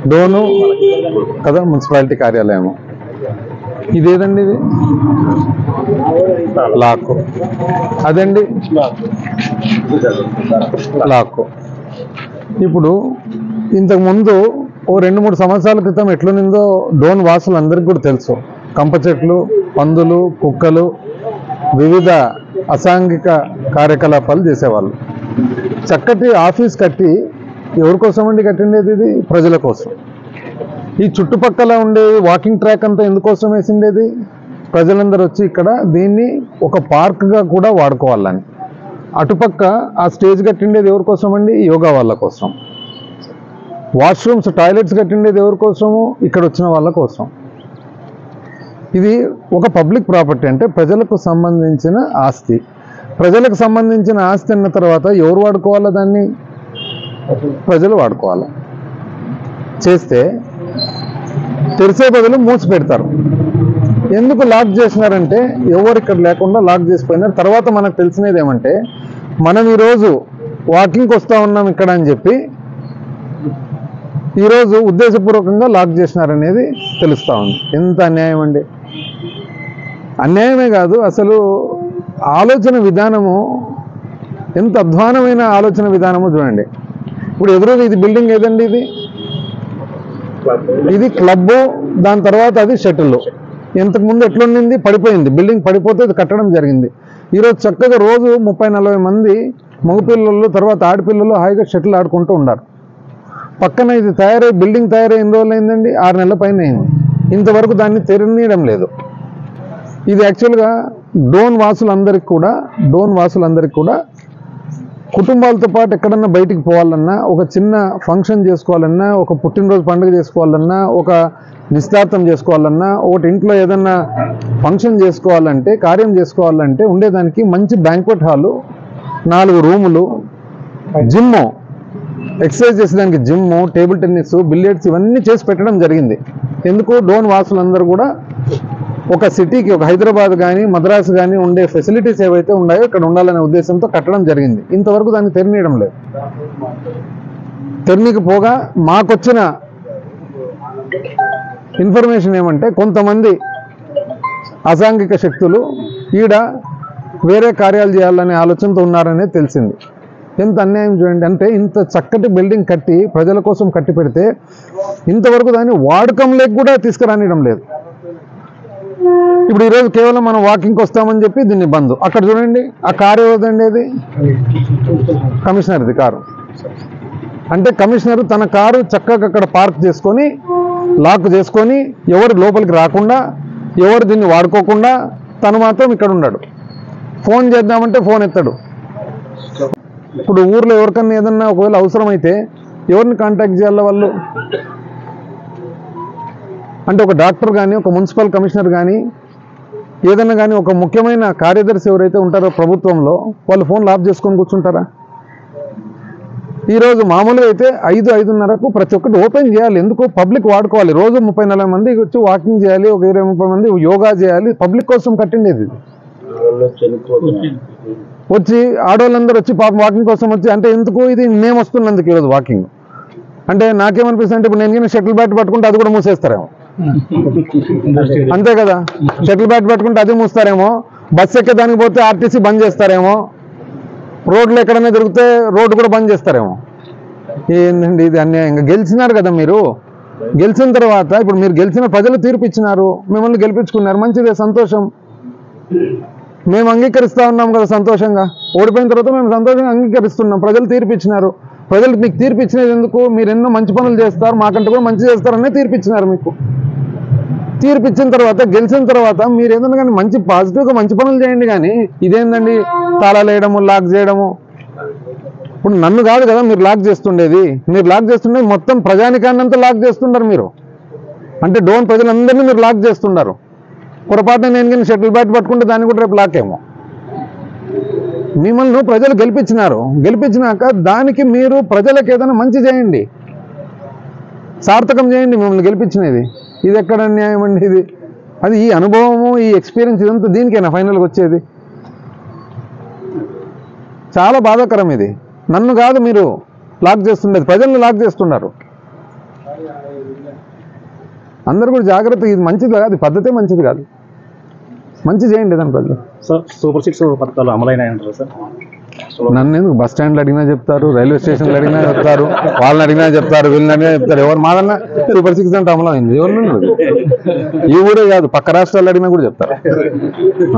డోను కదా మున్సిపాలిటీ కార్యాలయము ఇదేదండి ఇది లాక్ అదండి లాక్ ఇప్పుడు ఇంతకు ముందు ఓ రెండు మూడు సంవత్సరాల క్రితం ఎట్లునిందో డోన్ వాసులు అందరికీ కూడా తెలుసు కంప చెట్లు పందులు కుక్కలు వివిధ అసాంఘిక కార్యకలాపాలు చేసేవాళ్ళు చక్కటి ఆఫీస్ కట్టి ఎవరి కోసం అండి కట్టిండేది ఇది ప్రజల కోసం ఈ చుట్టుపక్కల ఉండే వాకింగ్ ట్రాక్ అంతా ఎందుకోసం వేసిండేది ప్రజలందరూ వచ్చి ఇక్కడ దీన్ని ఒక పార్క్గా కూడా వాడుకోవాలని అటుపక్క ఆ స్టేజ్ కట్టిండేది ఎవరి కోసం అండి యోగా వాళ్ళ కోసం వాష్రూమ్స్ టాయిలెట్స్ కట్టిండేది ఎవరి కోసము ఇక్కడ వచ్చిన వాళ్ళ కోసం ఇది ఒక పబ్లిక్ ప్రాపర్టీ అంటే ప్రజలకు సంబంధించిన ఆస్తి ప్రజలకు సంబంధించిన ఆస్తి అన్న తర్వాత ఎవరు వాడుకోవాలా దాన్ని ప్రజలు వాడుకోవాలి చేస్తే తెరిసే బదులు మూసి పెడతారు ఎందుకు లాక్ చేసినారంటే ఎవరు ఇక్కడ లేకుండా లాక్ చేసిపోయినారు తర్వాత మనకు తెలిసినది ఏమంటే మనం ఈరోజు వాకింగ్కి వస్తూ ఉన్నాం ఇక్కడ అని చెప్పి ఈరోజు ఉద్దేశపూర్వకంగా లాక్ చేసినారనేది తెలుస్తూ ఉంది ఎంత అన్యాయం అండి అన్యాయమే కాదు అసలు ఆలోచన విధానము ఎంత అధ్వానమైన ఆలోచన విధానము చూడండి ఇప్పుడు ఎదురుగా ఇది బిల్డింగ్ ఏదండి ఇది ఇది క్లబ్ దాని తర్వాత అది షటిల్ ఇంతకు ముందు ఎట్లుండింది పడిపోయింది బిల్డింగ్ పడిపోతే ఇది కట్టడం జరిగింది ఈరోజు చక్కగా రోజు ముప్పై నలభై మంది మగపిల్లలు తర్వాత ఆడపిల్లలు హాయిగా షటిల్ ఆడుకుంటూ ఉన్నారు పక్కన ఇది తయారై బిల్డింగ్ తయారై ఎన్ని రోజులు అయిందండి ఆరు నెలల పైన అయింది ఇంతవరకు దాన్ని తెరనీయడం లేదు ఇది యాక్చువల్గా డోన్ వాసులందరికీ కూడా డోన్ వాసులందరికీ కూడా కుటుంబాలతో పాటు ఎక్కడన్నా బయటికి పోవాలన్నా ఒక చిన్న ఫంక్షన్ చేసుకోవాలన్నా ఒక పుట్టినరోజు పండుగ చేసుకోవాలన్నా ఒక నిశ్చితార్థం చేసుకోవాలన్నా ఒకటి ఇంట్లో ఏదన్నా ఫంక్షన్ చేసుకోవాలంటే కార్యం చేసుకోవాలంటే ఉండేదానికి మంచి బ్యాంక్వెట్ హాలు నాలుగు రూములు జిమ్ ఎక్సర్సైజ్ చేసేదానికి జిమ్ టేబుల్ టెన్నిస్ బిలియర్డ్స్ ఇవన్నీ చేసి పెట్టడం జరిగింది ఎందుకు డోన్ వాసులందరూ కూడా ఒక సిటీకి ఒక హైదరాబాద్ కానీ మద్రాసు కానీ ఉండే ఫెసిలిటీస్ ఏవైతే ఉన్నాయో ఇక్కడ ఉండాలనే ఉద్దేశంతో కట్టడం జరిగింది ఇంతవరకు దాన్ని తెరనీయడం లేదు తెరనీకి పోగా మాకొచ్చిన ఇన్ఫర్మేషన్ ఏమంటే కొంతమంది అసాంఘిక శక్తులు ఈడ వేరే కార్యాలు చేయాలనే ఆలోచనతో ఉన్నారనేది తెలిసింది ఎంత అన్యాయం చూడండి అంటే ఇంత చక్కటి బిల్డింగ్ కట్టి ప్రజల కోసం కట్టి పెడితే ఇంతవరకు దాన్ని వాడకంలోకి కూడా తీసుకురానియడం లేదు ఇప్పుడు ఈరోజు కేవలం మనం వాకింగ్కి వస్తామని చెప్పి దీన్ని బంద్ అక్కడ చూడండి ఆ కారు ఎవరిదండి అది కమిషనర్ది కారు అంటే కమిషనర్ తన కారు చక్కగా అక్కడ పార్క్ చేసుకొని లాక్ చేసుకొని ఎవరు లోపలికి రాకుండా ఎవరు దీన్ని వాడుకోకుండా తను మాత్రం ఇక్కడ ఉన్నాడు ఫోన్ చేద్దామంటే ఫోన్ ఎత్తాడు ఇప్పుడు ఊర్లో ఎవరికన్నా ఏదన్నా ఒకవేళ అవసరమైతే ఎవరిని కాంటాక్ట్ చేయాలి వాళ్ళు అంటే ఒక డాక్టర్ కానీ ఒక మున్సిపల్ కమిషనర్ కానీ ఏదైనా కానీ ఒక ముఖ్యమైన కార్యదర్శి ఎవరైతే ఉంటారో ప్రభుత్వంలో వాళ్ళు ఫోన్లు ఆఫ్ చేసుకొని కూర్చుంటారా ఈరోజు మామూలుగా అయితే ఐదు ఐదున్నరకు ప్రతి ఒక్కటి ఓపెన్ చేయాలి ఎందుకు పబ్లిక్ వాడుకోవాలి రోజు ముప్పై నలభై మంది వచ్చి వాకింగ్ చేయాలి ఒక ఇరవై ముప్పై మంది యోగా చేయాలి పబ్లిక్ కోసం కట్టిండేది ఇది వచ్చి ఆడవాళ్ళందరూ వచ్చి పాపం వాకింగ్ కోసం వచ్చి అంటే ఎందుకు ఇది మేము వస్తున్నందుకు ఈరోజు వాకింగ్ అంటే నాకేమనిపిస్తుంది అంటే ఇప్పుడు నేను షటిల్ బ్యాట్ పట్టుకుంటే అది కూడా మూసేస్తారేమో అంతే కదా షటిల్ బ్యాట్ పట్టుకుంటే అది మూస్తారేమో బస్ ఎక్కే దానికి పోతే ఆర్టీసీ బంద్ చేస్తారేమో రోడ్లు ఎక్కడైనా దొరికితే రోడ్డు కూడా బంద్ చేస్తారేమో ఏందండి ఇది అన్యాయంగా గెలిచినారు కదా మీరు గెలిచిన తర్వాత ఇప్పుడు మీరు గెలిచిన ప్రజలు తీర్పు ఇచ్చినారు మిమ్మల్ని గెలిపించుకున్నారు మంచిదే సంతోషం మేము అంగీకరిస్తా ఉన్నాం కదా సంతోషంగా ఓడిపోయిన తర్వాత మేము సంతోషంగా అంగీకరిస్తున్నాం ప్రజలు తీర్పు ఇచ్చినారు ప్రజలు మీకు తీర్పు ఇచ్చినది ఎందుకు మీరు ఎన్నో మంచి పనులు చేస్తారు మాకంటే కూడా మంచి చేస్తారనే తీర్పు ఇచ్చినారు మీకు తీర్పు ఇచ్చిన తర్వాత గెలిచిన తర్వాత మీరు ఏదైనా కానీ మంచి పాజిటివ్గా మంచి పనులు చేయండి కానీ ఇదేందండి తాళాలు వేయడము లాక్ చేయడము ఇప్పుడు నన్ను కాదు కదా మీరు లాక్ చేస్తుండేది మీరు లాక్ చేస్తుండేది మొత్తం ప్రజానికాన్ని అంతా లాక్ చేస్తుంటారు మీరు అంటే డోన్ ప్రజలందరినీ మీరు లాక్ చేస్తున్నారు పొరపాటున నేను కానీ షటిల్ బ్యాట్ పట్టుకుంటే దాన్ని కూడా రేపు లాక్ ఏమో మిమ్మల్ని ప్రజలు గెలిపించినారు గెలిపించినాక దానికి మీరు ప్రజలకు ఏదైనా మంచి చేయండి సార్థకం చేయండి మిమ్మల్ని గెలిపించినది ఇది ఎక్కడ న్యాయం అండి ఇది అది ఈ అనుభవము ఈ ఎక్స్పీరియన్స్ ఇదంతా దీనికైనా ఫైనల్గా వచ్చేది చాలా బాధాకరం ఇది నన్ను కాదు మీరు లాక్ చేస్తుండేది ప్రజల్ని లాక్ చేస్తున్నారు అందరు కూడా జాగ్రత్త ఇది మంచిది కాదు ఈ పద్ధతే మంచిది కాదు మంచి చేయండి దాని ప్రజలు సార్ సూపర్ సిక్స్ పథకాలు అమలైనాయంటారు సార్ నన్ను ఎందుకు బస్ స్టాండ్లో అడిగినా చెప్తారు రైల్వే స్టేషన్లో అడిగినా చెప్తారు వాళ్ళని అడిగినా చెప్తారు వీళ్ళని అడిగినా చెప్తారు ఎవరు మాదన్నా సూపర్ సిక్స్ అంటే అమలు అయింది ఎవరు ఈ ఊరే కాదు పక్క రాష్ట్రాలు అడిగినా కూడా చెప్తారు